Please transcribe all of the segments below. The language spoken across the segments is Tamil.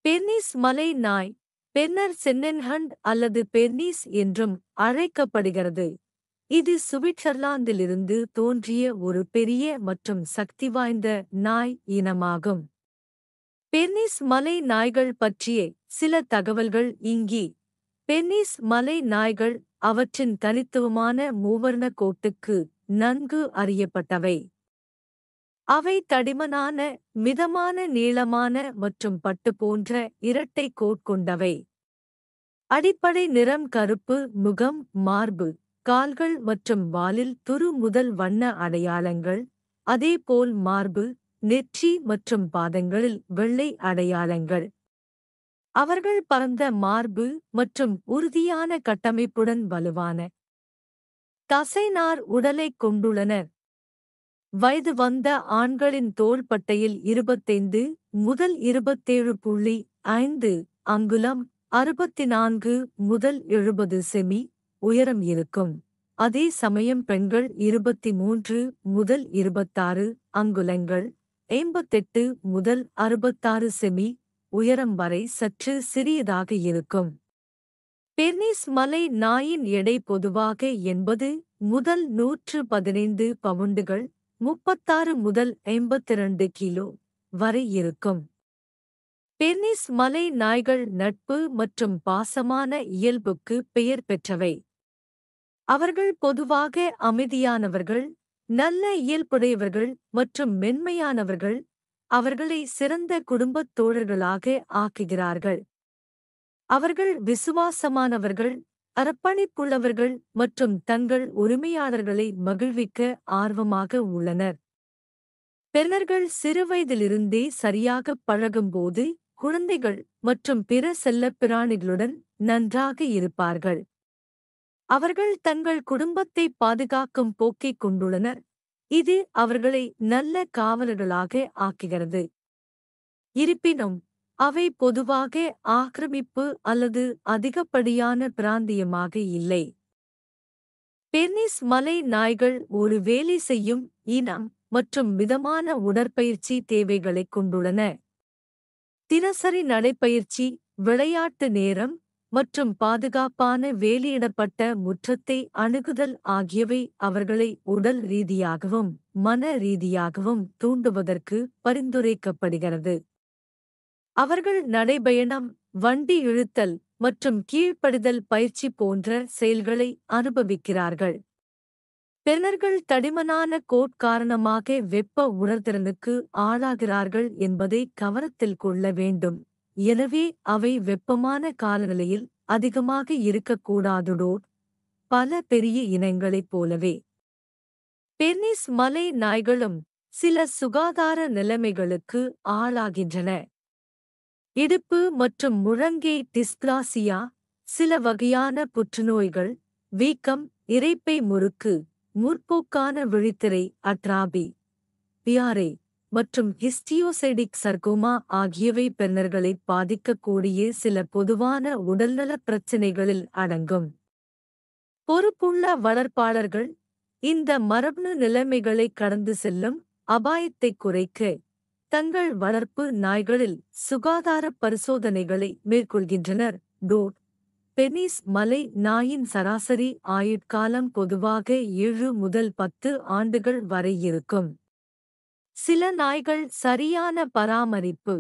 பெர்னிஸ் மலை நாய் பெர்னர் சென்னென்ஹண்ட் அல்லது பெர்னிஸ் என்றும் அழைக்கப்படுகிறது இது சுவிட்சர்லாந்திலிருந்து தோன்றிய ஒரு பெரிய மற்றும் சக்தி வாய்ந்த நாய் இனமாகும் பெர்னிஸ் மலை நாய்கள் பற்றிய சில தகவல்கள் இங்கே பெர்னிஸ் மலை நாய்கள் அவற்றின் தனித்துவமான மூவர்ண கோட்டுக்கு நன்கு அறியப்பட்டவை அவை தடிமனான மிதமான நீளமான மற்றும் பட்டு போன்ற இரட்டை கோட் கொண்டவை அடிப்படை நிறம் கருப்பு முகம் மார்பு கால்கள் மற்றும் வாலில் துரு முதல் வண்ண அடையாளங்கள் அதேபோல் மார்பு நெற்றி மற்றும் பாதங்களில் வெள்ளை அடையாளங்கள் அவர்கள் பரந்த மார்பு மற்றும் உறுதியான கட்டமைப்புடன் வலுவான தசைநார் உடலைக் கொண்டுள்ளனர் வயது வந்த ஆண்களின் தோள்பட்டையில் இருபத்தைந்து முதல் இருபத்தேழு புள்ளி ஐந்து அங்குலம் அறுபத்தி நான்கு முதல் எழுபது செமி உயரம் இருக்கும் அதே சமயம் பெண்கள் இருபத்தி மூன்று முதல் இருபத்தாறு அங்குலங்கள் ஐம்பத்தெட்டு முதல் அறுபத்தாறு செமி உயரம் வரை சற்று சிறியதாக இருக்கும் பெர்னிஸ் மலை நாயின் எடை பொதுவாக எண்பது முதல் நூற்று பதினைந்து பவுண்டுகள் முப்பத்தாறு முதல் ஐம்பத்திரண்டு கிலோ வரை இருக்கும் பெர்னிஸ் மலை நாய்கள் நட்பு மற்றும் பாசமான இயல்புக்கு பெயர் பெற்றவை அவர்கள் பொதுவாக அமைதியானவர்கள் நல்ல இயல்புடையவர்கள் மற்றும் மென்மையானவர்கள் அவர்களை சிறந்த குடும்பத் தோழர்களாக ஆக்குகிறார்கள் அவர்கள் விசுவாசமானவர்கள் அர்ப்பணிப்புள்ளவர்கள் மற்றும் தங்கள் உரிமையாளர்களை மகிழ்விக்க ஆர்வமாக உள்ளனர் பெர்னர்கள் சிறுவயதிலிருந்தே சரியாகப் பழகும்போது குழந்தைகள் மற்றும் பிற செல்லப் பிராணிகளுடன் நன்றாக இருப்பார்கள் அவர்கள் தங்கள் குடும்பத்தை பாதுகாக்கும் போக்கைக் கொண்டுள்ளனர் இது அவர்களை நல்ல காவலர்களாக ஆக்குகிறது இருப்பினும் அவை பொதுவாக ஆக்கிரமிப்பு அல்லது அதிகப்படியான பிராந்தியமாக இல்லை பெர்னிஸ் மலை நாய்கள் ஒரு வேலை செய்யும் இனம் மற்றும் மிதமான உடற்பயிற்சி தேவைகளைக் கொண்டுள்ளன தினசரி நடைப்பயிற்சி விளையாட்டு நேரம் மற்றும் பாதுகாப்பான வேலியிடப்பட்ட முற்றத்தை அணுகுதல் ஆகியவை அவர்களை உடல் ரீதியாகவும் மன ரீதியாகவும் தூண்டுவதற்கு பரிந்துரைக்கப்படுகிறது அவர்கள் நடைபயணம் வண்டி இழுத்தல் மற்றும் கீழ்ப்படிதல் பயிற்சி போன்ற செயல்களை அனுபவிக்கிறார்கள் பெர்னர்கள் தடிமனான கோட் காரணமாக வெப்ப உணர்திறனுக்கு ஆளாகிறார்கள் என்பதை கவனத்தில் கொள்ள வேண்டும் எனவே அவை வெப்பமான காலநிலையில் அதிகமாக இருக்கக்கூடாதுடோர் பல பெரிய இனங்களைப் போலவே பெர்னிஸ் மலை நாய்களும் சில சுகாதார நிலைமைகளுக்கு ஆளாகின்றன இடுப்பு மற்றும் முழங்கை டிஸ்பிளாசியா சில வகையான புற்றுநோய்கள் வீக்கம் இரைப்பை முறுக்கு முற்போக்கான விழித்திரை அட்ராபி பியாரே மற்றும் ஹிஸ்டியோசைடிக் சர்க்கோமா ஆகியவை பெர்னர்களை பாதிக்கக்கூடிய சில பொதுவான உடல்நலப் பிரச்சினைகளில் அடங்கும் பொறுப்புள்ள வளர்ப்பாளர்கள் இந்த மரபணு நிலைமைகளை கடந்து செல்லும் அபாயத்தை குறைக்க தங்கள் வளர்ப்பு நாய்களில் சுகாதார பரிசோதனைகளை மேற்கொள்கின்றனர் டோட் பெனிஸ் மலை நாயின் சராசரி ஆயுட்காலம் பொதுவாக ஏழு முதல் பத்து ஆண்டுகள் வரை இருக்கும் சில நாய்கள் சரியான பராமரிப்பு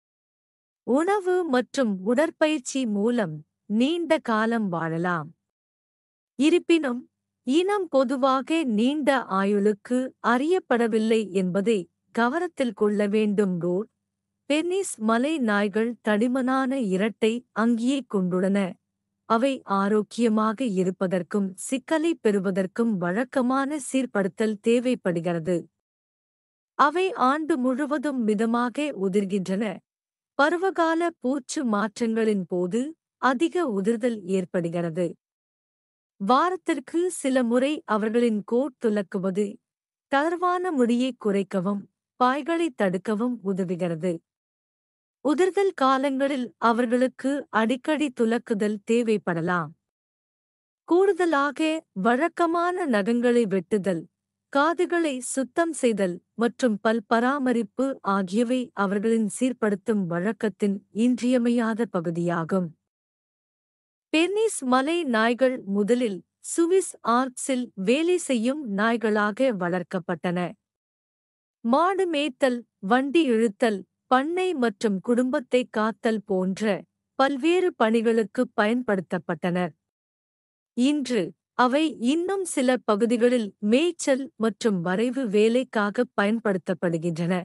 உணவு மற்றும் உடற்பயிற்சி மூலம் நீண்ட காலம் வாழலாம் இருப்பினும் இனம் பொதுவாக நீண்ட ஆயுளுக்கு அறியப்படவில்லை என்பதை கவனத்தில் கொள்ள வேண்டும் ரோட் பெர்னிஸ் மலை நாய்கள் தடிமனான இரட்டை அங்கியை கொண்டுள்ளன அவை ஆரோக்கியமாக இருப்பதற்கும் சிக்கலை பெறுவதற்கும் வழக்கமான சீர்படுத்தல் தேவைப்படுகிறது அவை ஆண்டு முழுவதும் மிதமாக உதிர்கின்றன பருவகால பூச்சு மாற்றங்களின் போது அதிக உதிர்தல் ஏற்படுகிறது வாரத்திற்கு சில முறை அவர்களின் கோட் துலக்குவது தளர்வான முடியை குறைக்கவும் பாய்களை தடுக்கவும் உதவுகிறது உதிர்தல் காலங்களில் அவர்களுக்கு அடிக்கடி துலக்குதல் தேவைப்படலாம் கூடுதலாக வழக்கமான நகங்களை வெட்டுதல் காதுகளை சுத்தம் செய்தல் மற்றும் பல் பராமரிப்பு ஆகியவை அவர்களின் சீர்படுத்தும் வழக்கத்தின் இன்றியமையாத பகுதியாகும் பெர்னிஸ் மலை நாய்கள் முதலில் சுவிஸ் ஆல்ப்ஸில் வேலை செய்யும் நாய்களாக வளர்க்கப்பட்டன மாடு மேய்த்தல் வண்டி இழுத்தல் பண்ணை மற்றும் குடும்பத்தை காத்தல் போன்ற பல்வேறு பணிகளுக்கு பயன்படுத்தப்பட்டனர் இன்று அவை இன்னும் சில பகுதிகளில் மேய்ச்சல் மற்றும் வரைவு வேலைக்காக பயன்படுத்தப்படுகின்றன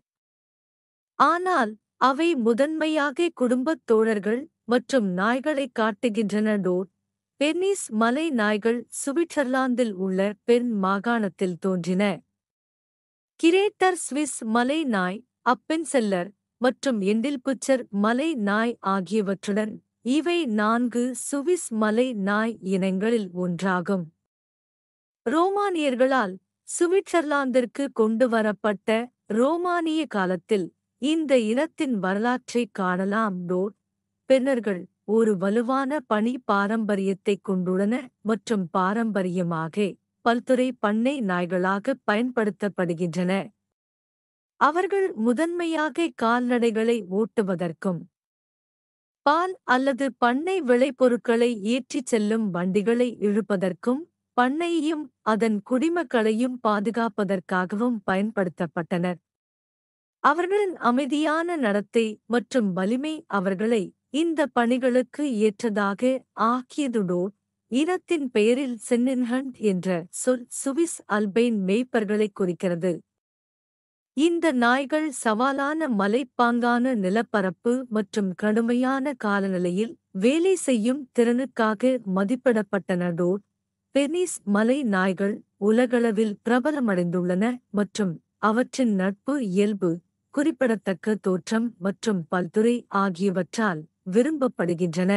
ஆனால் அவை முதன்மையாக குடும்பத் தோழர்கள் மற்றும் நாய்களை காட்டுகின்றன டோர் பெர்னிஸ் மலை நாய்கள் சுவிட்சர்லாந்தில் உள்ள பெர்ன் மாகாணத்தில் தோன்றின கிரேட்டர் சுவிஸ் மலை நாய் அப்பென்செல்லர் மற்றும் எண்டில்புச்சர் மலை நாய் ஆகியவற்றுடன் இவை நான்கு சுவிஸ் மலை நாய் இனங்களில் ஒன்றாகும் ரோமானியர்களால் சுவிட்சர்லாந்திற்கு கொண்டு வரப்பட்ட ரோமானிய காலத்தில் இந்த இனத்தின் வரலாற்றை காணலாம் டோர் பென்னர்கள் ஒரு வலுவான பணி பாரம்பரியத்தைக் கொண்டுள்ளன மற்றும் பாரம்பரியமாக பல்துறை பண்ணை நாய்களாக பயன்படுத்தப்படுகின்றன அவர்கள் முதன்மையாக கால்நடைகளை ஓட்டுவதற்கும் பால் அல்லது பண்ணை விளைபொருட்களை ஏற்றிச் செல்லும் வண்டிகளை இழுப்பதற்கும் பண்ணையையும் அதன் குடிமக்களையும் பாதுகாப்பதற்காகவும் பயன்படுத்தப்பட்டனர் அவர்களின் அமைதியான நடத்தை மற்றும் வலிமை அவர்களை இந்த பணிகளுக்கு ஏற்றதாக ஆக்கியதுடோ இனத்தின் பெயரில் சென்னின்ஹண்ட் என்ற சொல் சுவிஸ் அல்பைன் மேய்ப்பர்களைக் குறிக்கிறது இந்த நாய்கள் சவாலான மலைப்பாங்கான நிலப்பரப்பு மற்றும் கடுமையான காலநிலையில் வேலை செய்யும் திறனுக்காக மதிப்பிடப்பட்டனடோ பெனிஸ் மலை நாய்கள் உலகளவில் பிரபலமடைந்துள்ளன மற்றும் அவற்றின் நட்பு இயல்பு குறிப்பிடத்தக்க தோற்றம் மற்றும் பல்துறை ஆகியவற்றால் விரும்பப்படுகின்றன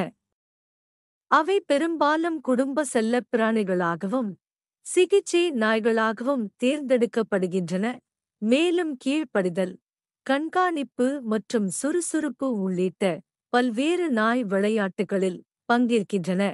அவை பெரும்பாலும் குடும்ப செல்லப் பிராணிகளாகவும் சிகிச்சை நாய்களாகவும் தேர்ந்தெடுக்கப்படுகின்றன மேலும் கீழ்ப்படிதல் கண்காணிப்பு மற்றும் சுறுசுறுப்பு உள்ளிட்ட பல்வேறு நாய் விளையாட்டுகளில் பங்கேற்கின்றன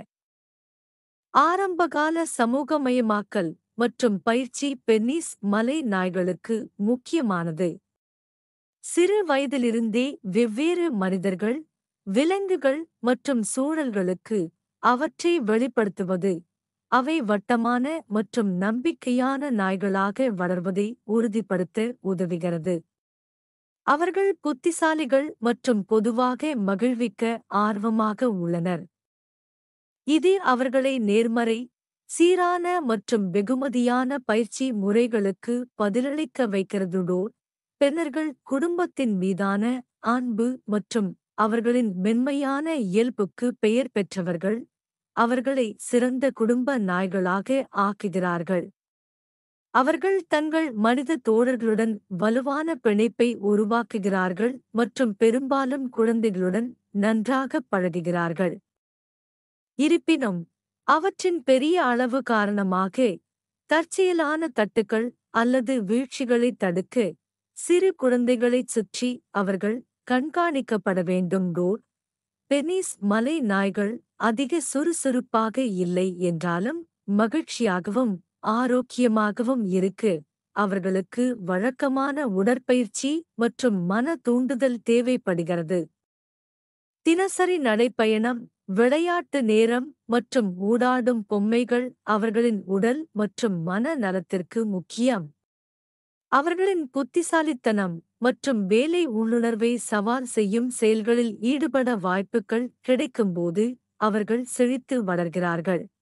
ஆரம்பகால சமூகமயமாக்கல் மற்றும் பயிற்சி பென்னிஸ் மலை நாய்களுக்கு முக்கியமானது சிறு வயதிலிருந்தே வெவ்வேறு மனிதர்கள் விலங்குகள் மற்றும் சூழல்களுக்கு அவற்றை வெளிப்படுத்துவது அவை வட்டமான மற்றும் நம்பிக்கையான நாய்களாக வளர்வதை உறுதிப்படுத்த உதவுகிறது அவர்கள் புத்திசாலிகள் மற்றும் பொதுவாக மகிழ்விக்க ஆர்வமாக உள்ளனர் இது அவர்களை நேர்மறை சீரான மற்றும் வெகுமதியான பயிற்சி முறைகளுக்கு பதிலளிக்க வைக்கிறதுடோ பெண்ணர்கள் குடும்பத்தின் மீதான அன்பு மற்றும் அவர்களின் மென்மையான இயல்புக்கு பெயர் பெற்றவர்கள் அவர்களை சிறந்த குடும்ப நாய்களாக ஆக்குகிறார்கள் அவர்கள் தங்கள் மனித தோழர்களுடன் வலுவான பிணைப்பை உருவாக்குகிறார்கள் மற்றும் பெரும்பாலும் குழந்தைகளுடன் நன்றாக பழகுகிறார்கள் இருப்பினும் அவற்றின் பெரிய அளவு காரணமாக தற்செயலான தட்டுக்கள் அல்லது வீழ்ச்சிகளைத் தடுக்க சிறு குழந்தைகளைச் சுற்றி அவர்கள் கண்காணிக்கப்பட வேண்டும் டோர் பெனிஸ் மலை நாய்கள் அதிக சுறுசுறுப்பாக இல்லை என்றாலும் மகிழ்ச்சியாகவும் ஆரோக்கியமாகவும் இருக்கு அவர்களுக்கு வழக்கமான உடற்பயிற்சி மற்றும் மன தூண்டுதல் தேவைப்படுகிறது தினசரி நடைப்பயணம் விளையாட்டு நேரம் மற்றும் ஊடாடும் பொம்மைகள் அவர்களின் உடல் மற்றும் மன நலத்திற்கு முக்கியம் அவர்களின் புத்திசாலித்தனம் மற்றும் வேலை உள்ளுணர்வை சவால் செய்யும் செயல்களில் ஈடுபட வாய்ப்புகள் கிடைக்கும்போது அவர்கள் செழித்து வளர்கிறார்கள்